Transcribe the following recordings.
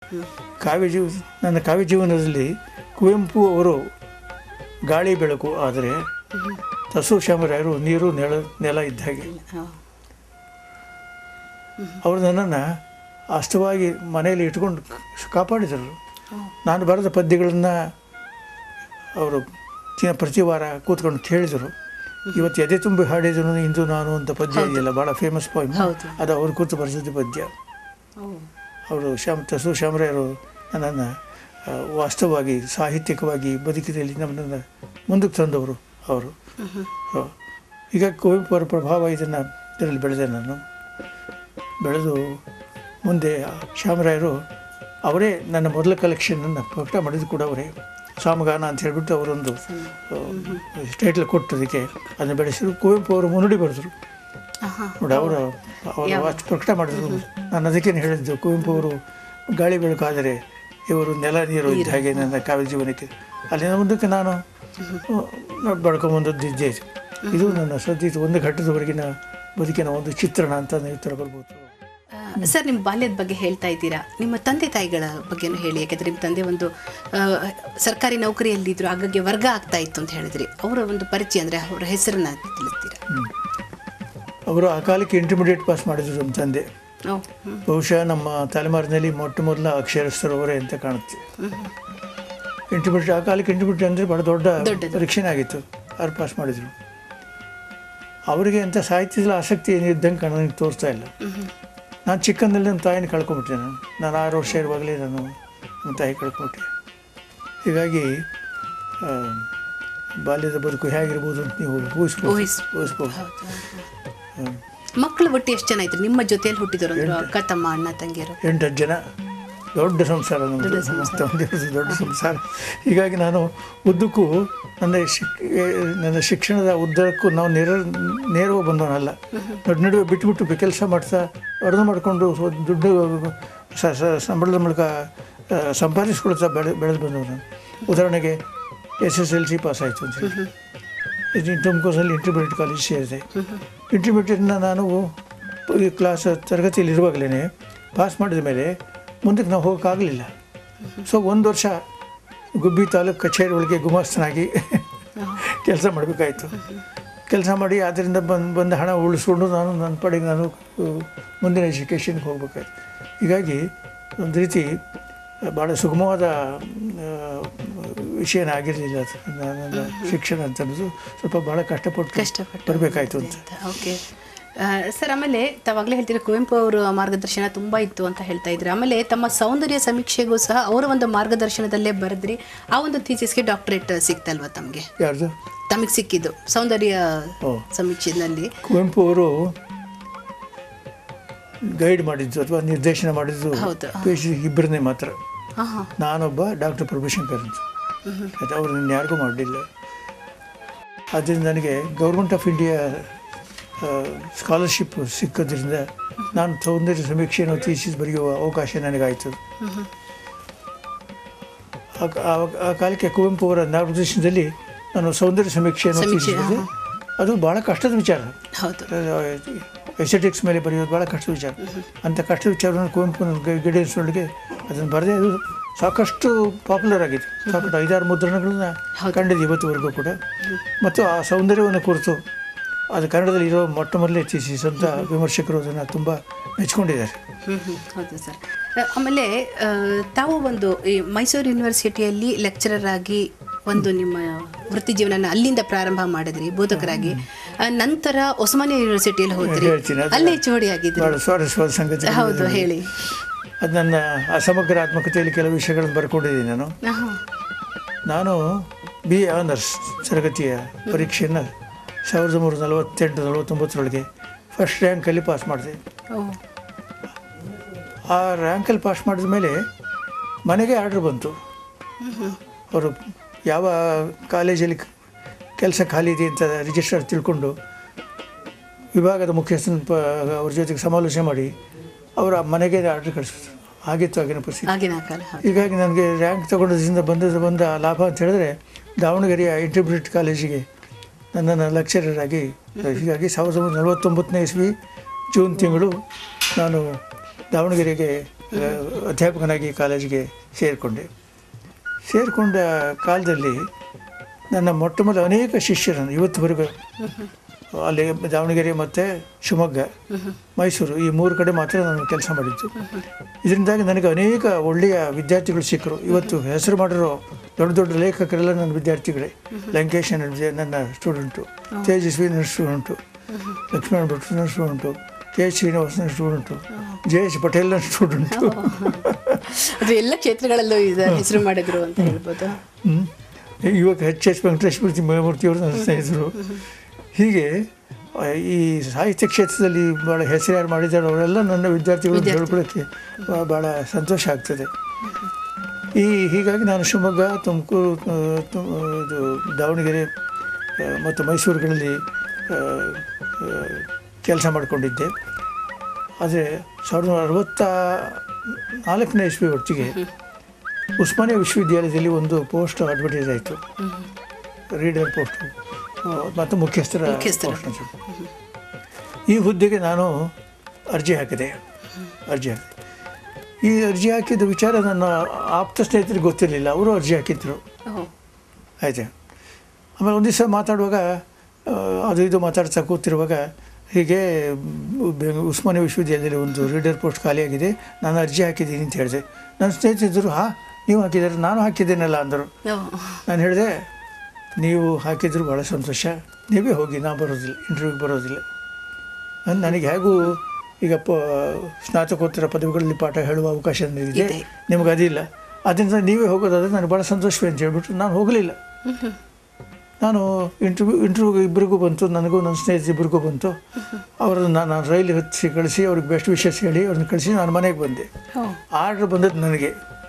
ಕಾವ್ಯ ಜೀವ ನನ್ನ ಕಾವ್ಯ ಜೀವನದಲ್ಲಿ ಕುವೆಂಪು ಅವರು ಗಾಳಿ ಬೆಳಕು ಆದರೆ ತಸು ಶ್ಯಾಮರಾಯರು ನೀರು ನೆಲ ನೆಲ ಇದ್ದ ಹಾಗೆ ಹಾಂ ಅವರು ನನ್ನನ್ನು ಅಷ್ಟವಾಗಿ ಮನೆಯಲ್ಲಿ ಇಟ್ಕೊಂಡು ಕಾಪಾಡಿದರು ನಾನು ಬರೆದ ಪದ್ಯಗಳನ್ನು ಅವರು ತಿ- ಪ್ರತಿ ವಾರ ಕೂತ್ಕೊಂಡು ಕೇಳಿದರು ಇವತ್ತು ಎದೆ ತುಂಬಿ ಹಾಡಿದನು ಇಂದು ನಾನು ಅಂತ ಪದ್ಯ ಇದೆಯಲ್ಲ ಭಾಳ ಫೇಮಸ್ ಪೋಯಮ್ ಹೌದು. ಅದು ಅವ್ರು ಕೂತು ಬರೆಸಿದ ಪದ್ಯ ಓ ಅವರು ಶ್ಯಾಮ್ ತಸು ಶ್ಯಾಮರಾಯರು ನನ್ನನ್ನು ಆ, ವಾಸ್ತವವಾಗಿ ಸಾಹಿತ್ಯಿಕವಾಗಿ ಬದುಕಿನಲ್ಲಿ ನಮ್ಮನ್ನು ಮುಂದಕ್ಕೆ ತಂದವರು ಅವರು ಆ, ಈಗ ಕುವೆಂಪು ಅವರ ಪ್ರಭಾವ ಇದನ್ನು ಇದರಲ್ಲಿ ಬೆಳೆದೆ ನಾನು ಬೆಳೆದು ಮುಂದೆ ಶ್ಯಾಮರಾಯರು ಅವರೇ ನನ್ನ ಮೊದಲ ಕಲೆಕ್ಷನನ್ನು ಪ್ರಕಟ ಮಾಡಿದ್ದು ಕೂಡ ಅವರೇ ಸಾಮಗಾನ ಅಂತ ಹೇಳಿಬಿಟ್ಟು ಅವರೊಂದು ಟೈಟ್ಲ್ ಕೊಟ್ಟದಕ್ಕೆ ಅದನ್ನು ಬೆಳೆಸಿದ್ರು ಕುವೆಂಪು ಅವರು ಮುನ್ನುಡಿ ಬರೆದರು ಆಹಾ. ನೋಡಿ ಅವರು ಅವರು ಅಷ್ಟು ಪ್ರಕಟ ಮಾಡಿದ್ರು ನಾನು ಅದಕ್ಕೇನು ಹೇಳಿದ್ದು ಕುವೆಂಪು ಅವರು ಗಾಳಿ ಬೆಳಕಾದರೆ ಇವರು ನೆಲ ನೀರು ಇದ್ದ ಹಾಗೆ ನನ್ನ ಕಾವ್ಯ ಜೀವನಕ್ಕೆ ಅಲ್ಲಿಂದ ಮುಂದಕ್ಕೆ ನಾನು ಬೆಳ್ಕೊಂಬಂದದ್ದಿದ್ದೆ ಇದು ನನ್ನ ಸದ್ಯ ಒಂದು ಘಟ್ಟದವರೆಗಿನ ಬದುಕಿನ ಒಂದು ಚಿತ್ರಣ ಅಂತ ನೀವು ತರಬರ್ಬೋದು ಆ, ಸರ್ ನಿಮ್ಮ ಬಾಲ್ಯದ ಬಗ್ಗೆ ಹೇಳ್ತಾ ಇದ್ದೀರಾ ನಿಮ್ಮ ತಂದೆ ತಾಯಿಗಳ ಬಗ್ಗೆನೂ ಹೇಳಿ ಯಾಕಂದ್ರೆ ನಿಮ್ಮ ತಂದೆ ಒಂದು ಆ, ಸರ್ಕಾರಿ ನೌಕರಿಯಲ್ಲಿದ್ದರು ಆಗಾಗ್ಗೆ ವರ್ಗ ಆಗ್ತಾ ಇತ್ತು ಅಂತ ಹೇಳಿದ್ರಿ ಅವರ ಒಂದು ಪರಿಚಯ ಅಂದರೆ ಅವರ ಹೆಸರನ್ನ ತಿಳಿಸ್ತೀರಾ ಅವರು ಆ ಕಾಲಕ್ಕೆ ಇಂಟರ್ಮೀಡಿಯೇಟ್ ಪಾಸ್ ಮಾಡಿದ್ರು ನಮ್ಮ ತಂದೆ ಓ ಹ್ಮ್. ಬಹುಶಃ ನಮ್ಮ ತಲೆಮಾರಿನಲ್ಲಿ ಮೊಟ್ಟ ಮೊದಲ ಅಕ್ಷರಸ್ಥರವರೇ ಅಂತ ಕಾಣುತ್ತೆ ಇಂಟರ್ಮೀಡಿಯೇಟ್ ಆ ಕಾಲಕ್ಕೆ ಇಂಟರ್ಮೀಡಿಯೇಟ್ ಅಂದರೆ ಭಾಳ ದೊಡ್ಡ ದೊಡ್ಡದು. ಪರೀಕ್ಷೆನೇ ಆಗಿತ್ತು ಅವ್ರು ಪಾಸ್ ಮಾಡಿದರು ಅವರಿಗೆ ಅಂತ ಸಾಹಿತ್ಯದಲ್ಲಿ ಆಸಕ್ತಿ ಏನಿದ್ದಂಗೆ ಕಣ ನನಗೆ ತೋರಿಸ್ತಾ ಇಲ್ಲ ನಾನು ಚಿಕ್ಕಂದಲ್ಲಿ ನಮ್ಮ ತಾಯಿನ ಕಳ್ಕೊಂಬಿಟ್ಟೆ ನಾನು ನಾನು ಆರು ವರ್ಷ ಇರುವಾಗಲೇ ನಾನು ನಮ್ಮ ತಾಯಿ ಕಳ್ಕೊಂಬಿಟ್ಟೆ ಹೀಗಾಗಿ ಆ, ಬಾಲ್ಯದ ಬದುಕು ಹೇಗಿರ್ಬೋದು ಅಂತ ನೀವು ಊಹಿಸ್ಬೋದು ಊಹಿಸ್- ಊಹಿಸ್ಬೋದು ಹೌದು, ಹೌದು. ಮಕ್ಕಳು ಒಟ್ಟು ಎಷ್ಟು ಜನ ಇದ್ರು ನಿಮ್ಮ ಜೊತೆಯಲ್ಲಿ ಹುಟ್ಟಿದ್ರು ಅಂದ್ರೆ ಅಕ್ಕ ತಮ್ಮ ಅಣ್ಣ ತಂಗಿಯರು ಎಂಟು ಹತ್ತು ಜನ ದೊಡ್ಡ ಸಂಸಾರ ನಮ್ಮದು ಮಸ್ತ್ ಒಂದಿರೋದು ದೊಡ್ಡ ಸಂಸಾರ ಹೀಗಾಗಿ ನಾನು ಉದ್ದಕ್ಕೂ ನನ್ನ ಶಿಕ್ ನನ್ನ ಶಿಕ್ಷಣದ ಉದ್ದಕ್ಕೂ ನಾವು ನೇರ ನೇರವಾಗಿ ಬಂದವನಲ್ಲ ನಡು ನಡುವೆ ಬಿಟ್ಬಿಟ್ಟು ಕೆಲಸ ಮಾಡ್ತಾ ಅರ್ಧ ಮಾಡಿಕೊಂಡು ಸ್ವ- ದುಡ್ಡು ಸ ಸ- ಸಂಬಳದ ಮೂಲಕ ಆ, ಸಂಪಾದಿಸ್ಕೊಳ್ತಾ ಬೆಳೆ ಬೆಳೆದು ಬಂದವ ನಾನು ಉದಾಹರಣೆಗೆ S S L C pass ಆಯಿತು ಅಂತ ಹೇಳಿ ಇದು ತುಮಕೂರಲ್ಲಿ ಇಂಟರ್ಮೀಡಿಯೇಟ್ ಕಾಲೇಜ್ ಸೇರಿದೆ ಇಂಟರ್ಮೀಡಿಯೇಟ್ನ ನಾನು ಈ ಕ್ಲಾಸ್ ತರಗತಿಯಲ್ಲಿ ಇರುವಾಗಲೇ ಪಾಸ್ ಮಾಡಿದ ಮೇಲೆ ಮುಂದಕ್ಕೆ ನಾವು ಹೋಗೋಕ್ಕಾಗಲಿಲ್ಲ ಸೊ ಒಂದು ವರ್ಷ ಗುಬ್ಬಿ ತಾಲೂಕು ಕಚೇರಿ ಒಳಗೆ ಗುಮಾಸ್ತನಾಗಿ ಕೆಲಸ ಮಾಡಬೇಕಾಯಿತು ಕೆಲಸ ಮಾಡಿ ಅದರಿಂದ ಬಂದು ಬಂದ ಹಣ ಉಳಿಸ್ಕೊಂಡು ನಾನು ನನ್ನ ಪಡೆಗೆ ನಾನು ಆ, ಮುಂದಿನ ಎಜುಕೇಷನ್ಗೆ ಹೋಗ್ಬೇಕಾಯ್ತು ಹೀಗಾಗಿ ಒಂದು ರೀತಿ ಭಾಳ ಸುಗಮವಾದ ಆ, ವಿಷಯನ ಆಗಿರಲಿಲ್ಲ ಅದು. ನನ್ನ ಶಿಕ್ಷಣ ಅಂತ ಅನ್ನೋದು ಸ್ವಲ್ಪ ಭಾಳ ಕಷ್ಟಪಟ್ಟು ಕಷ್ಟಪಟ್ಟು ಬರಬೇಕಾಯ್ತು ಅಂತ ಓಕೆ ಸರ್ ಆಮೇಲೆ ತಾವಾಗಲೇ ಹೇಳ್ತೀರಾ ಕುವೆಂಪು ಅವರ ಮಾರ್ಗದರ್ಶನ ತುಂಬ ಇತ್ತು ಅಂತ ಹೇಳ್ತಾ ಇದ್ರಿ ಆಮೇಲೆ ತಮ್ಮ ಸೌಂದರ್ಯ ಸಮೀಕ್ಷೆಗೂ ಸಹ ಅವರ ಒಂದು ಮಾರ್ಗದರ್ಶನದಲ್ಲೇ ಬರೆದ್ರಿ ಆ ಒಂದು ಥೀಸಿಸ್ಗೆ ಡಾಕ್ಟರೇಟ್ ಸಿಕ್ತಲ್ವಾ ತಮಗೆ ಯಾರ್ದು ತಮಗೆ ಸಿಕ್ಕಿದ್ದು ಸೌಂದರ್ಯ ಓ. ಸಮೀಕ್ಷೆನಲ್ಲಿ ಕುವೆಂಪು ಅವರು ಗೈಡ್ ಮಾಡಿದ್ದು ಅಥವಾ ನಿರ್ದೇಶನ ಮಾಡಿದ್ದು ಹೌದು. ಪಿ ಎಚ್ ಡಿ ಇಬ್ಬರನ್ನೇ ಮಾತ್ರ ಹಾಂ ಹಾಂ ನಾನೊಬ್ಬ ಡಾಕ್ಟರ್ ಪ್ರಭುಶಂಕರ್ ಅಂತ ಅದು ಅವರು ನನ್ನ ಯಾರಿಗೂ ಮಾಡಲಿಲ್ಲ ಆದ್ದರಿಂದ ನನಗೆ ಗೌರ್ಮೆಂಟ್ ಆಫ್ ಇಂಡಿಯಾ ಸ್ಕಾಲರ್ಶಿಪ್ ಸಿಕ್ಕೋದ್ರಿಂದ ನಾನು ಸೌಂದರ್ಯ ಸಮೀಕ್ಷೆಯನ್ನು ಥೀಸಿಸ್ ಬರೆಯುವ ಅವಕಾಶ ನನಗಾಯಿತು ಆ ಆ- ಆ ಕಾಲಕ್ಕೆ ಕುವೆಂಪು ಅವರ ಮಾರ್ಗದರ್ಶನದಲ್ಲಿ ನಾನು ಸೌಂದರ್ಯ ಸಮೀಕ್ಷೆಯನ್ನು ಸಮೀಕ್ಷೆ, ಥೀಸಿಸ್ ಬರೆದೆ ಅದು ಭಾಳ ಕಷ್ಟದ ವಿಚಾರ ಹೌದು ಎಸೆಟಿಕ್ಸ್ ಮೇಲೆ ಬರೆಯೋದು ಭಾಳ ಕಷ್ಟದ ವಿಚಾರ ಅಂಥ ಕಷ್ಟದ ವಿಚಾರವನ್ನು ಕುವೆಂಪು ಗೈಡೆನ್ಸ್ ಒಳಗೆ ಅದನ್ನು ಬರೆದೇ ಅದು ಸಾಕಷ್ಟು ಪಾಪ್ಯುಲರ್ ಆಗಿದೆ ಸಾಕಷ್ಟು ಐದಾರು ಮುದ್ರಣಗಳನ್ನ ಕಂಡಿದೆ ಇವತ್ತುವರೆಗೂ ಕೂಡ ಮತ್ತು ಆ ಸೌಂದರ್ಯವನ್ನು ಕುರಿತು ಅದು ಕನ್ನಡದಲ್ಲಿ ಇರೋ ಮೊಟ್ಟ ಮೊದಲೇ ಥೀಸಿಸ್ ಅಂತ ವಿಮರ್ಶಕರು ಅದನ್ನು ತುಂಬ ಮೆಚ್ಕೊಂಡಿದ್ದಾರೆ ಹ್ಮ್ ಹ್ಮ್ ಹೌದು ಸರ್ ಅ- ಆಮೇಲೆ ಆ, ತಾವು ಒಂದು ಈ ಮೈಸೂರು ಯೂನಿವರ್ಸಿಟಿಯಲ್ಲಿ ಲೆಕ್ಚರರ್ ಆಗಿ ಒಂದು ನಿಮ್ಮ ವೃತ್ತಿ ಜೀವನ ಅಲ್ಲಿಂದ ಪ್ರಾರಂಭ ಮಾಡಿದ್ರಿ ಬೋಧಕರಾಗಿ ಆ, ನಂತರ ಒಸ್ಮಾನಿಯಾ ಯೂನಿವರ್ಸಿಟಿಯಲ್ಲಿ ಹೋದ್ರಿ ಹೇಳ್ತೀನಿ, ಅದು ಅಲ್ಲೇ ಜೋಡಿ ಆಗಿದ್ರಿ ಭಾಳ ಸ್ವಾರಸ್ಯವಾದ ಸಂಗತಿ ಹೌದು ಹೇಳಿ ಅದು ನನ್ನ ಅಸಮಗ್ರಾತ್ಮಕತೆಯಲ್ಲಿ ಕೆಲವು ವಿಷಯಗಳನ್ನು ಬರ್ಕೊಂಡಿದ್ದೀನಿ ನಾನು ಆಹಾ. ನಾನು ಬಿ ಎ ಆನರ್ಸ್ ತರಗತಿಯ ಪರೀಕ್ಷೆಯನ್ನು ಸಾವಿರದ ಒಂಬೈನೂರ ನಲವತ್ತೆಂಟು ನಲವತ್ತೊಂಬತ್ತರೊಳಗೆ ಫಸ್ಟ್ ರ್ಯಾಂಕಲ್ಲಿ ಪಾಸ್ ಮಾಡಿದೆ ಓ ಆ ರ್ಯಾಂಕಲ್ಲಿ ಪಾಸ್ ಮಾಡಿದ ಮೇಲೆ ಮನೆಗೆ ಆರ್ಡ್ರ್ ಬಂತು ಅವರು ಯಾವ ಕಾಲೇಜಲ್ಲಿ ಕೆಲಸ ಖಾಲಿ ಇದೆ ಅಂತ ರಿಜಿಸ್ಟರ್ ತಿಳ್ಕೊಂಡು ವಿಭಾಗದ ಮುಖ್ಯಸ್ಥನ ಪ ಅವ್ರ ಜೊತೆಗೆ ಸಮಾಲೋಚನೆ ಮಾಡಿ ಅವರ ಮನೆಗೆ ಆರ್ಡ್ರ್ ಕಳಿಸಿದ್ರು ಆಗಿತ್ತು ಆಗಿನ ಪರಿಸ್ಥಿತಿ ಆಗಿನ ಕಾಲ ಹೌದು ಹೀಗಾಗಿ ನನಗೆ ರ್ಯಾಂಕ್ ತಗೊಂಡದ್ರಿಂದ ಬಂದದ್ದು ಬಂದ ಲಾಭ ಅಂತ ಹೇಳಿದ್ರೆ ದಾವಣಗೆರೆಯ ಇಂಟರ್ಮೀಡಿಯೇಟ್ ಕಾಲೇಜಿಗೆ ನನ್ನನ್ನು ಲೆಕ್ಚರರ್ ಆಗಿ ಹೀಗಾಗಿ ಸಾವಿರದ ಒಂಬೈನೂರ ನಲವತ್ತೊಂಬತ್ತನೇ ಇಸ್ವಿ ಜೂನ್ ತಿಂಗಳು ನಾನು ದಾವಣಗೆರೆಗೆ ಆ, ಅಧ್ಯಾಪಕನಾಗಿ ಕಾಲೇಜಿಗೆ ಸೇರಿಕೊಂಡೆ ಸೇರಿಕೊಂಡ ಕಾಲದಲ್ಲಿ ನನ್ನ ಮೊಟ್ಟ ಮೊದಲ ಅನೇಕ ಶಿಷ್ಯರನ್ನು ಇವತ್ತುವರೆಗೂ ಅಲ್ಲಿ ದಾವಣಗೆರೆ ಮತ್ತು ಶಿವಮೊಗ್ಗ ಮೈಸೂರು ಈ ಮೂರು ಕಡೆ ಮಾತ್ರ ನಾನು ಕೆಲಸ ಮಾಡಿದ್ದು ಇದರಿಂದಾಗಿ ನನಗೆ ಅನೇಕ ಒಳ್ಳೆಯ ವಿದ್ಯಾರ್ಥಿಗಳು ಸಿಕ್ಕರು ಇವತ್ತು ಹೆಸರು ಮಾಡಿರೋ ದೊಡ್ಡ ದೊಡ್ಡ ಲೇಖಕರೆಲ್ಲ ನನ್ನ ವಿದ್ಯಾರ್ಥಿಗಳೇ ಲಂಕೇಶ್ ನನ್ನ ವಿದ್ಯಾ- ನನ್ನ ಸ್ಟೂಡೆಂಟು ತೇಜಸ್ವಿ ನನ್ನ ಸ್ಟೂಡೆಂಟು ಲಕ್ಷ್ಮಣ ಭಟ್ ನನ್ನ ಸ್ಟೂಡೆಂಟು ಕೆ ಎಚ್ ಶ್ರೀನಿವಾಸ್ ನನ್ನ ಸ್ಟೂಡೆಂಟು ಜೆ ಎಚ್ ಪಟೇಲ್ ನನ್ನ ಸ್ಟೂಡೆಂಟು ಅದು ಎಲ್ಲ ಕ್ಷೇತ್ರಗಳಲ್ಲೂ ಇದು ಹೆಸರು ಮಾಡಿದ್ರು ಅಂತ ಹೇಳ್ಬೋದು ಹ್ಮ್. ಇವಾಗ ಎಚ್ ಎಚ್ ವೆಂಕಟೇಶ್ ಮೂರ್ತಿ ಮೂರ್ತಿಯವರು ನನ್ನ ಸ್ನೇಹಿತರು ಹೀಗೆ ಆ, ಈ ಸಾಹಿತ್ಯ ಕ್ಷೇತ್ರದಲ್ಲಿ ಭಾಳ ಹೆಸರು ಯಾರು ಮಾಡಿದ್ದಾರೆ ಅವರೆಲ್ಲ ನನ್ನ ವಿದ್ಯಾರ್ಥಿಗಳು ಅಂತ ಹೇಳ್ಕೊಳ್ಳೋಕ್ಕೆ ಬಾ- ಭಾಳ ಸಂತೋಷ ಆಗ್ತದೆ ಈ ಹೀಗಾಗಿ ನಾನು ಶಿವಮೊಗ್ಗ ತುಮಕೂರು ಆ, ತು- ಇದು ದಾವಣಗೆರೆ ಆ, ಮತ್ತು ಮೈಸೂರುಗಳಲ್ಲಿ ಕೆಲಸ ಮಾಡಿಕೊಂಡಿದ್ದೆ ಆದರೆ ಸಾವಿರದ ಒಂಬೈನೂರ ಅರವತ್ತ ನಾಲ್ಕನೇ ಇಸ್ವಿ ಹೊತ್ತಿಗೆ ಉಸ್ಮಾನಿಯಾ ವಿಶ್ವವಿದ್ಯಾಲಯದಲ್ಲಿ ಒಂದು ಪೋಸ್ಟ್ ಅಡ್ವರ್ಟೈಸ್ ಆಯಿತು ರೀಡರ್ ಪೋಸ್ಟ್ ಮತ್ತು ಮುಖ್ಯಸ್ಥರ ಮುಖ್ಯಸ್ಥರ. post ಅಂತ. ಈ ಹುದ್ದೆಗೆ ನಾನು ಅರ್ಜಿ ಹಾಕಿದೆ ಅರ್ಜಿ ಹಾಕಿದೆ ಈ ಅರ್ಜಿ ಹಾಕಿದ ವಿಚಾರ ನನ್ನ ಆಪ್ತ ಸ್ನೇಹಿತರಿಗೆ ಗೊತ್ತಿರಲಿಲ್ಲ ಅವರು ಅರ್ಜಿ ಹಾಕಿದ್ರು ಓಹ್. ಆಯಿತು ಆಮೇಲೆ ಒಂದು ದಿವಸ ಮಾತಾಡುವಾಗ ಆ, ಅದು ಇದು ಮಾತಾಡ್ತಾ ಕೂತಿರುವಾಗ ಹೀಗೆ ಬೆಂಗ್ ಉಸ್ಮಾನಿಯಾ ವಿಶ್ವವಿದ್ಯಾಲಯದಲ್ಲಿ ಒಂದು ರೀಡರ್ ಪೋಸ್ಟ್ ಖಾಲಿಯಾಗಿದೆ ನಾನು ಅರ್ಜಿ ಹಾಕಿದ್ದೀನಿ ಅಂತ ಹೇಳಿದೆ ನನ್ನ ಸ್ನೇಹಿತರು ಹಾಂ ನೀವು ಹಾಕಿದ್ದಾರೆ ನಾನು ಹಾಕಿದ್ದೇನಲ್ಲ ಅಂದರು ಓಹ್. ನಾನು ಹೇಳಿದೆ ನೀವು ಹಾಕಿದ್ರು ಭಾಳ ಸಂತೋಷ ನೀವೇ ಹೋಗಿ ನಾ ಬರೋದಿಲ್ಲ ಇಂಟರ್ವ್ಯೂಗೆ ಬರೋದಿಲ್ಲ ಅನ್- ನನಗೆ ಹೇಗೂ ಈಗ ಪ ಸ್ನಾತಕೋತ್ತರ ಪದವಿಗಳಲ್ಲಿ ಪಾಠ ಹೇಳುವ ಅವಕಾಶ ನನಗಿದೆ ಇದೆ. ನಿಮಗೆ ಅದಿಲ್ಲ ಅದರಿಂದ ನೀವೇ ಹೋಗೋದಾದ್ರೆ ನನಗೆ ಭಾಳ ಸಂತೋಷವೇ ಅಂತ ಹೇಳ್ಬಿಟ್ಟು ನಾನು ಹೋಗಲಿಲ್ಲ ನಾನು ಇಂಟರ್ವ್ಯೂ ಇಂಟರ್ವ್ಯೂಗೆ ಇಬ್ಬರಿಗೂ ಬಂತು ನನಗೂ ನನ್ನ ಸ್ನೇಹಿತ ಇಬ್ಬರಿಗೂ ಬಂತು ಅವರನ್ನು ನಾನು ರೈಲ್ ಹತ್ತಿ ಕಳಿಸಿ ಅವ್ರಿಗೆ ಬೆಸ್ಟ್ ವಿಶೇಷ ಹೇಳಿ ಅವ್ರನ್ನ ಕಳಿಸಿ ನಾನು ಮನೆಗೆ ಬಂದೆ ಓಹ್. ಆರ್ಡ್ರ್ ಬಂದದ್ದು ನನಗೆ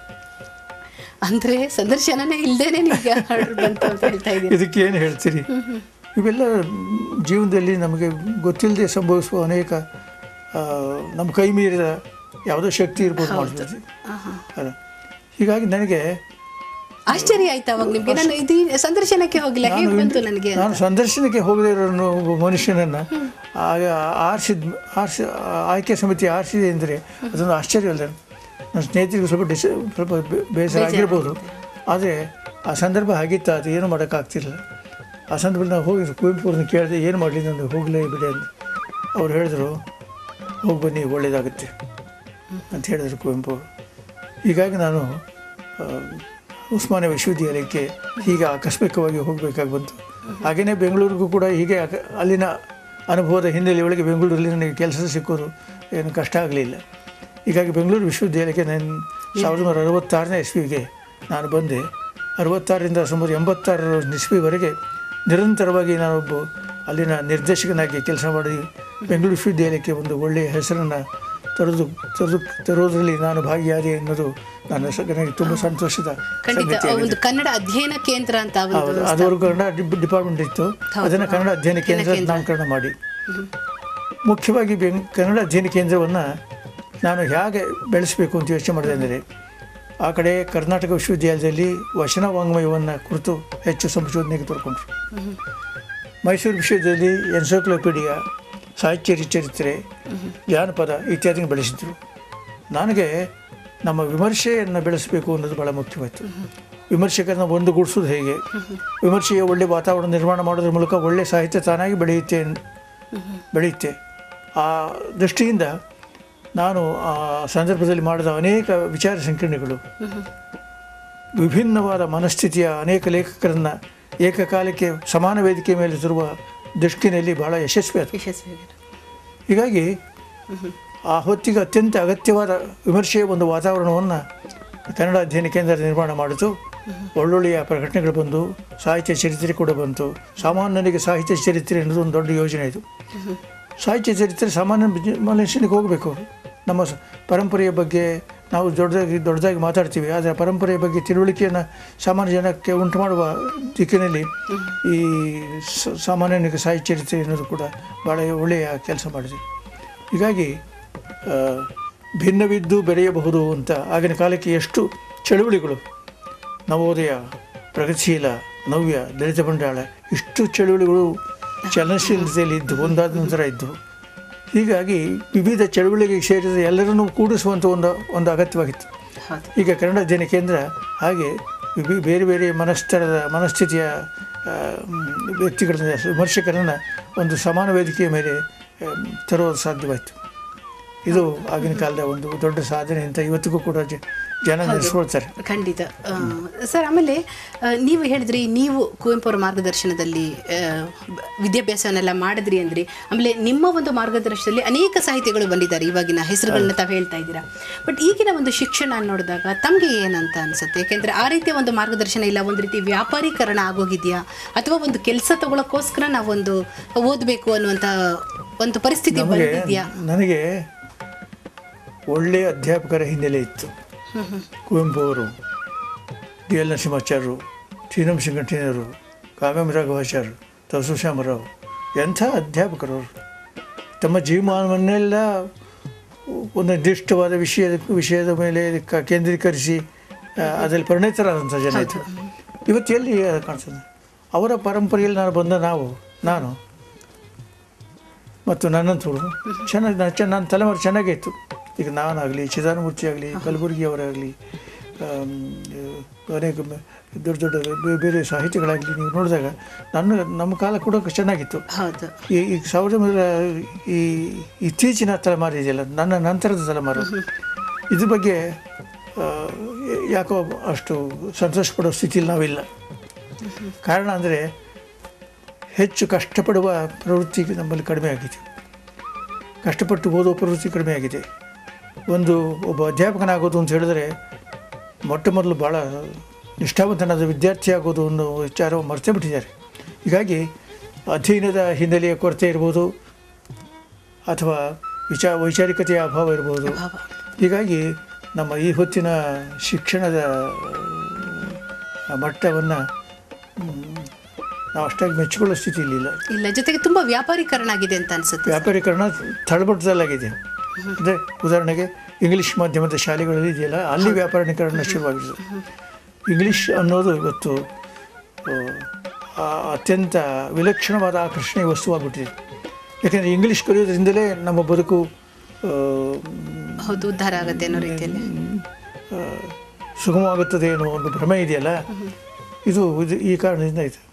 ಅಂದ್ರೆ ಸಂದರ್ಶನನೇ ಇಲ್ದೇನೆ ನಿಮ್ಗೆ ಆರ್ಡರ್ ಬಂತು ಅಂತ ಹೇಳ್ತಾ ಇದ್ದೀನಿ ಇದಕ್ಕೆ ಏನು ಹೇಳ್ತೀರಿ ಇವೆಲ್ಲ ಜೀವನದಲ್ಲಿ ನಮಗೆ ಗೊತ್ತಿಲ್ಲದೆ ಸಂಭವಿಸುವ ಅನೇಕ ಆ, ನಮ್ಮ ಕೈ ಮೀರಿದ ಯಾವುದೋ ಶಕ್ತಿ ಇರ್ಬೋದು ಮಾಡ್ಬೋದು ಅಲ್ಲ ಹೀಗಾಗಿ ನನಗೆ ಆಶ್ಚರ್ಯ ಆಯ್ತಾ ಅವಾಗ ನಿಮ್ಗೆ ನಾನು ಇದು ಸಂದರ್ಶನಕ್ಕೆ ಹೋಗಿಲ್ಲ ಹೇಗೆ ನಾನು ಬಂತು ನನಗೆ ನಾನು ಸಂದರ್ಶನಕ್ಕೆ ಹೋಗದೇ ಇರೋ ಒಬ್ಬ ಮನುಷ್ಯನನ್ನು ಆಗ ಆರಿಸಿದ ಆರಿಸಿ ಆಯ್ಕೆ ಸಮಿತಿ ಆರಿಸಿದೆ ಅಂದರೆ ಅದೊಂದು ಆಶ್ಚರ್ಯ ಅಲ್ಲ ನನ್ನ ಸ್ನೇಹಿತರಿಗೆ ಸ್ವಲ್ಪ ಡಿಸ್ ಸ್ವಲ್ಪ ಬೇ- ಬೇಸರ ಆಗಿರ್ಬೋದು ಆದರೆ ಆ ಸಂದರ್ಭ ಆಗಿತ್ತು ಅದು ಏನು ಮಾಡೋಕ್ಕಾಗ್ತಿರಲಿಲ್ಲ ಆ ಸಂದರ್ಭದಲ್ಲಿ ನಾವು ಹೋಗಿ ಕುವೆಂಪು ಅವ್ರನ್ನ ಕೇಳಿದೆ ಏನು ಮಾಡಲಿ ನಾನು ಹೋಗಲೇ ಬಿಡಿ ಅಂತ ಅವ್ರು ಹೇಳಿದ್ರು ಹೋಗಿ ಬನ್ನಿ ಒಳ್ಳೆಯದಾಗುತ್ತೆ ಅಂತ ಹೇಳಿದರು ಕುವೆಂಪು ಅವರು ಹೀಗಾಗಿ ನಾನು ಆ, ಉಸ್ಮಾನಿಯಾ ವಿಶ್ವವಿದ್ಯಾಲಯಕ್ಕೆ ಹೀಗೆ ಆಕಸ್ಮಿಕವಾಗಿ ಹೋಗಬೇಕಾಗಿ ಬಂತು ಹಾಗೆಯೇ ಬೆಂಗಳೂರಿಗೂ ಕೂಡ ಹೀಗೆ ಆಕ- ಅಲ್ಲಿನ ಅನುಭವದ ಹಿನ್ನೆಲೆಯೊಳಗೆ ಬೆಂಗಳೂರಲ್ಲಿ ನನಗೆ ಕೆಲಸ ಸಿಕ್ಕೋದು ಏನು ಕಷ್ಟ ಆಗಲಿಲ್ಲ ಹೀಗಾಗಿ ಬೆಂಗಳೂರು ವಿಶ್ವವಿದ್ಯಾಲಯಕ್ಕೆ ನಾನು ಸಾವಿರದ ಒಂಬೈನೂರ ಅರವತ್ತಾರನೇ ಇಸ್ವಿಗೆ ನಾನು ಬಂದೆ ಅರವತ್ತಾರರಿಂದ ಸುಮಾರು ಎಂಬತ್ತಾರರ ಇಸ್ವಿವರೆಗೆ ನಿರಂತರವಾಗಿ ನಾನೊಬ್ಬ ಅಲ್ಲಿನ ನಿರ್ದೇಶಕನಾಗಿ ಕೆಲಸ ಮಾಡಿ ಬೆಂಗಳೂರು ವಿಶ್ವವಿದ್ಯಾಲಯಕ್ಕೆ ಒಂದು ಒಳ್ಳೆಯ ಹೆಸರನ್ನು ತರೋದು ತರೋದು ತರೋದರಲ್ಲಿ ನಾನು ಭಾಗಿಯಾದೆ ಅನ್ನೋದು ನನ್ನ ಸ- ನನಗೆ ತುಂಬ ಸಂತೋಷದ ಖಂಡಿತ ಸಂಗತಿಯಾಗಿದೆ ಒಂದು ಕನ್ನಡ ಅಧ್ಯಯನ ಕೇಂದ್ರ ಅಂತ ಒಂದು ಹೌದು ಅದುವರೆಗೂ ಕನ್ನಡ ಡಿ- ಡಿಪಾರ್ಟ್ಮೆಂಟ್ ಇತ್ತು ಅದನ್ನು ಕನ್ನಡ ಅಧ್ಯಯನ ಕೇಂದ್ರ ಅಂತ ನಾಮಕರಣ ಮಾಡಿ ಮುಖ್ಯವಾಗಿ ಬೆಂಗ್ ಕನ್ನಡ ಅಧ್ಯಯನ ಕೇಂದ್ರವನ್ನು ನಾನು ಹೇಗೆ ಬೆಳೆಸಬೇಕು ಅಂತ ಯೋಚನೆ ಮಾಡಿದೆ ಅಂದರೆ ಆ ಕಡೆ ಕರ್ನಾಟಕ ವಿಶ್ವವಿದ್ಯಾಲಯದಲ್ಲಿ ವಚನ ವಾಂಗ್ಮಯವನ್ನು ಕುರಿತು ಹೆಚ್ಚು ಸಂಶೋಧನೆಗೆ ತೊಡ್ಕೊಂಡ್ರು ಮೈಸೂರು ವಿಶ್ವವಿದ್ಯಾಲಯದಲ್ಲಿ ಎನ್ಸೈಕ್ಲೋಪೀಡಿಯಾ ಸಾಹಿತ್ಯ ಚರಿತ್ರೆ ಜಾನಪದ ಇತ್ಯಾದಿನ ಬೆಳೆಸಿದ್ರು ನನಗೆ ನಮ್ಮ ವಿಮರ್ಶೆಯನ್ನು ಬೆಳೆಸಬೇಕು ಅನ್ನೋದು ಭಾಳ ಮುಖ್ಯವಾಯಿತು ವಿಮರ್ಶಕರನ್ನ ಒಂದುಗೂಡಿಸೋದು ಹೇಗೆ ವಿಮರ್ಶೆಯ ಒಳ್ಳೆಯ ವಾತಾವರಣ ನಿರ್ಮಾಣ ಮಾಡೋದ್ರ ಮೂಲಕ ಒಳ್ಳೆಯ ಸಾಹಿತ್ಯ ತಾನಾಗಿ ಬೆಳೆಯುತ್ತೆ ಅನ್- ಬೆಳೆಯುತ್ತೆ ಆ ದೃಷ್ಟಿಯಿಂದ ನಾನು ಆ ಸಂದರ್ಭದಲ್ಲಿ ಮಾಡಿದ ಅನೇಕ ವಿಚಾರ ಸಂಕಿರಣಗಳು ವಿಭಿನ್ನವಾದ ಮನಸ್ಥಿತಿಯ ಅನೇಕ ಲೇಖಕರನ್ನು ಏಕಕಾಲಕ್ಕೆ ಸಮಾನ ವೇದಿಕೆ ಮೇಲೆ ತರುವ ದೃಷ್ಟಿನಲ್ಲಿ ಬಹಳ ಯಶಸ್ವಿ ಆಯಿತು ಯಶಸ್ವಿಯಾಗಿರು. ಹೀಗಾಗಿ ಆ ಹೊತ್ತಿಗೆ ಅತ್ಯಂತ ಅಗತ್ಯವಾದ ವಿಮರ್ಶೆಯ ಒಂದು ವಾತಾವರಣವನ್ನು ಕನ್ನಡ ಅಧ್ಯಯನ ಕೇಂದ್ರ ನಿರ್ಮಾಣ ಮಾಡಿತು ಒಳ್ಳೊಳ್ಳೆಯ ಪ್ರಕಟಣೆಗಳು ಬಂದು ಸಾಹಿತ್ಯ ಚರಿತ್ರೆ ಕೂಡ ಬಂತು ಸಾಮಾನ್ಯನಿಗೆ ಸಾಹಿತ್ಯ ಚರಿತ್ರೆ ಅನ್ನೋದು ಒಂದು ದೊಡ್ಡ ಯೋಜನೆ ಇದು ಸಾಹಿತ್ಯ ಚರಿತ್ರೆ ಸಾಮಾನ್ಯ ಜ- ಮನುಷ್ಯನಿಗೆ ಹೋಗಬೇಕು ನಮ್ಮ ಸ- ಪರಂಪರೆಯ ಬಗ್ಗೆ ನಾವು ದೊಡ್ಡದಾಗಿ ದೊಡ್ಡದಾಗಿ ಮಾತಾಡ್ತೀವಿ ಆದರೆ ಆ ಪರಂಪರೆಯ ಬಗ್ಗೆ ತಿಳುವಳಿಕೆಯನ್ನು ಸಾಮಾನ್ಯ ಜನಕ್ಕೆ ಉಂಟು ಮಾಡುವ ದಿಕ್ಕಿನಲ್ಲಿ ಈ ಸ- ಸಾಮಾನ್ಯನಿಗೆ ಸಾಹಿತ್ಯ ಚರಿತ್ರೆ ಅನ್ನೋದು ಕೂಡ ಭಾಳ ಒಳ್ಳೆಯ ಕೆಲಸ ಮಾಡಿದೆ ಹೀಗಾಗಿ ಆ, ಭಿನ್ನವಿದ್ದು ಬೆರೆಯಬಹುದು ಅಂತ ಆಗಿನ ಕಾಲಕ್ಕೆ ಎಷ್ಟು ಚಳುವಳಿಗಳು ನವೋದಯ ಪ್ರಗತಿಶೀಲ ನವ್ಯ ದಲಿತ ಬಂಡಾಳ ಇಷ್ಟು ಚಳುವಳಿಗಳು ಚಲನಶೀಲತೆಯಲ್ಲಿ ಇದ್ದು ಒಂದಾದ ನಂತರ ಇದ್ದು ಹೀಗಾಗಿ ವಿವಿಧ ಚಳುವಳಿಗೆ ಸೇರಿದ ಎಲ್ಲರನ್ನೂ ಕೂಡಿಸುವಂಥ ಒಂದು ಒಂದು ಅಗತ್ಯವಾಗಿತ್ತು ಹೌದು ಈಗ ಕನ್ನಡ ಜನ ಕೇಂದ್ರ ಹಾಗೆ ವಿವಿ- ಬೇರೆ ಬೇರೆ ಮನಸ್ಥಳದ ಮನಸ್ಥಿತಿಯ ಆ, ಮ್, ವ್ಯಕ್ತಿಗಳನ್ನ ವಿಮರ್ಶಕರನ್ನು ಒಂದು ಸಮಾನ ವೇದಿಕೆಯ ಮೇಲೆ ಆಮ್, ತರುವುದು ಸಾಧ್ಯವಾಯಿತು ಇದು ಆಗಿನ ಕಾಲದ ಒಂದು ದೊಡ್ಡ ಸಾಧನೆ ಅಂತ ಇವತ್ತಿಗೂ ಕೂಡ ಜ- ಜನ ನೆನೆಸ್ಕೊಳ್ತಾರೆ ಖಂಡಿತ ಆ, ಸರ್ ಆಮೇಲೆ ಆ, ನೀವು ಹೇಳಿದ್ರಿ ನೀವು ಕುವೆಂಪು ಅವರ ಮಾರ್ಗದರ್ಶನದಲ್ಲಿ ಆ, ಬ- ವಿದ್ಯಾಭ್ಯಾಸವನ್ನೆಲ್ಲ ಮಾಡಿದ್ರಿ ಅಂದ್ರಿ ಆಮೇಲೆ ನಿಮ್ಮ ಒಂದು ಮಾರ್ಗದರ್ಶನದಲ್ಲಿ ಅನೇಕ ಸಾಹಿತಿಗಳು ಬಂದಿದ್ದಾರೆ ಇವಾಗಿನ ಹೆಸರುಗಳನ್ನ ತಾವು ಹೇಳ್ತಾ ಇದ್ದೀರಾ ಬಟ್ ಈಗಿನ ಒಂದು ಶಿಕ್ಷಣ ನೋಡಿದಾಗ ತಮಗೆ ಏನಂತ ಅನ್ಸುತ್ತೆ ಯಾಕೆಂದ್ರೆ ಆ ರೀತಿಯ ಒಂದು ಮಾರ್ಗದರ್ಶನ ಇಲ್ಲ ಒಂದು ರೀತಿ ವ್ಯಾಪಾರೀಕರಣ ಆಗೋಗಿದೆಯಾ ಅಥವಾ ಒಂದು ಕೆಲಸ ತಗೊಳ್ಳೋಕ್ಕೋಸ್ಕರ ನಾವೊಂದು ಓದಬೇಕು ಅನ್ನುವಂಥ ಒಂದು ಪರಿಸ್ಥಿತಿ ನಮಗೆ ಬಂದಿದೆಯಾ ನನಗೆ ಒಳ್ಳೆಯ ಅಧ್ಯಾಪಕರ ಹಿನ್ನೆಲೆ ಇತ್ತು ಕುವೆಂಪು ಅವರು ಡಿ ಎಲ್ ನರಸಿಂಹಾಚಾರ್ಯರು ಶ್ರೀನಂ ಸಿಂಗಂಟಿನವರು ಕಾವ್ಯಂ ರಾಘವಾಚಾರ್ಯರು ತಸು ಶ್ಯಾಮರಾವ್ ಎಂಥ ಅಧ್ಯಾಪಕರು ಅವರು ತಮ್ಮ ಜೀವಮಾನವನ್ನೆಲ್ಲ ಒಂದು ನಿರ್ದಿಷ್ಟವಾದ ವಿಷಯದ ವಿಷಯದ ಮೇಲೆ ಕ- ಕೇಂದ್ರೀಕರಿಸಿ ಆ, ಅದರಲ್ಲಿ ಪರಿಣಿತರಾದಂಥ ಜನ ಇದ್ದರು ಇವತ್ತು ಎಲ್ಲಿ ಕಾಣಿಸ್ತದೆ ಅವರ ಪರಂಪರೆಯಲ್ಲಿ ನಾನು ಬಂದ ನಾವು ನಾನು ಮತ್ತು ನನ್ನಂಥವ್ರು ಚೆನ್ನಾಗಿ ನಾನು ಚೆನ್ನ ನನ್ನ ತಲೆಮಾರು ಚೆನ್ನಾಗೇ ಇತ್ತು ಈಗ ನಾನಾಗಲಿ ಚಿದಾನಮೂರ್ತಿ ಆಗಲಿ ಕಲಬುರಗಿ ಅವರಾಗಲಿ ಅನೇಕ ಮ- ದೊಡ್ಡ ದೊಡ್ಡ ಬೇ- ಬೇರೆ ಸಾಹಿತಿಗಳಾಗಲಿ ನೀವು ನೋಡಿದಾಗ ನನ್ನ ನಮ್ಮ ಕಾಲ ಕೂಡ ಚೆನ್ನಾಗಿತ್ತು ಹೌದು ಈ ಈ ಸಾವಿರದ ಒಂಬೈನೂರ ಈ ಇತ್ತೀಚಿನ ತಲೆಮಾರು ಇದೆಯಲ್ಲ ನನ್ನ ನಂತರದ ತಲೆಮಾರು ಇದ್ರ ಬಗ್ಗೆ ಆ, ಯಾಕೋ ಅಷ್ಟು ಸಂತೋಷ ಪಡೋ ಸ್ಥಿತಿಯಲ್ಲಿ ನಾವಿಲ್ಲ ಕಾರಣ ಅಂದರೆ ಹೆಚ್ಚು ಕಷ್ಟಪಡುವ ಪ್ರವೃತ್ತಿ ನಮ್ಮಲ್ಲಿ ಕಡಿಮೆ ಆಗಿದೆ ಕಷ್ಟಪಟ್ಟು ಓದೋ ಪ್ರವೃತ್ತಿ ಕಡಿಮೆ ಆಗಿದೆ ಒಂದು ಒಬ್ಬ ಅಧ್ಯಾಪಕನಾಗೋದು ಅಂತ ಹೇಳಿದ್ರೆ ಮೊಟ್ಟ ಮೊದಲು ಭಾಳ ನಿಷ್ಠಾವಂತನಾದ ವಿದ್ಯಾರ್ಥಿ ಆಗೋದು ಅನ್ನೋ ವಿಚಾರ ಮರ್ತೇ ಬಿಟ್ಟಿದ್ದಾರೆ ಹೀಗಾಗಿ ಅಧ್ಯಯನದ ಹಿನ್ನೆಲೆಯ ಕೊರತೆ ಇರ್ಬೋದು ಅಥವಾ ವಿಚಾ ವೈಚಾರಿಕತೆಯ ಅಭಾವ ಇರ್ಬೋದು ಭಾವ ಹೀಗಾಗಿ ನಮ್ಮ ಈ ಹೊತ್ತಿನ ಶಿಕ್ಷಣದ ಮಟ್ಟವನ್ನು ನಾವು ಅಷ್ಟಾಗಿ ಮೆಚ್ಚಿಕೊಳ್ಳೋ ಸ್ಥಿತಿಯಲ್ಲಿ ಇಲ್ಲ ಇಲ್ಲ ಜೊತೆಗೆ ತುಂಬಾ ವ್ಯಾಪಾರೀಕರಣ ಆಗಿದೆ ಅಂತ ಅನ್ಸುತ್ತೆ ವ್ಯಾಪಾರೀಕರಣ ತಳಮಟ್ಟದಲ್ಲಾಗಿದೆ ಅಂದರೆ ಉದಾಹರಣೆಗೆ ಇಂಗ್ಲೀಷ್ ಮಾಧ್ಯಮದ ಶಾಲೆಗಳಲ್ಲಿ ಇದೆಯಲ್ಲ ಅಲ್ಲಿ ವ್ಯಾಪಾರೀಕರಣ ಶುರುವಾಗಿದೆ ಇಂಗ್ಲೀಷ್ ಅನ್ನೋದು ಇವತ್ತು ಆ, ಅತ್ಯಂತ ವಿಲಕ್ಷಣವಾದ ಆಕರ್ಷಣೀಯ ವಸ್ತುವಾಗ್ಬಿಟ್ಟಿದೆ ಯಾಕೆಂದರೆ ಇಂಗ್ಲೀಷ್ ಕಲಿಯೋದ್ರಿಂದಲೇ ನಮ್ಮ ಬದುಕು ಆ, ಹೌದು ಉದ್ಧಾರ ಆಗತ್ತೆ ಅನ್ನೋ ರೀತಿಯಲ್ಲಿ ಆ, ಸುಗಮವಾಗುತ್ತದೆ ಅನ್ನೋ ಒಂದು ಭ್ರಮೆ ಇದೆಯಲ್ಲ ಇದು ಇದು ಈ ಕಾರಣದಿಂದ ಇದೆ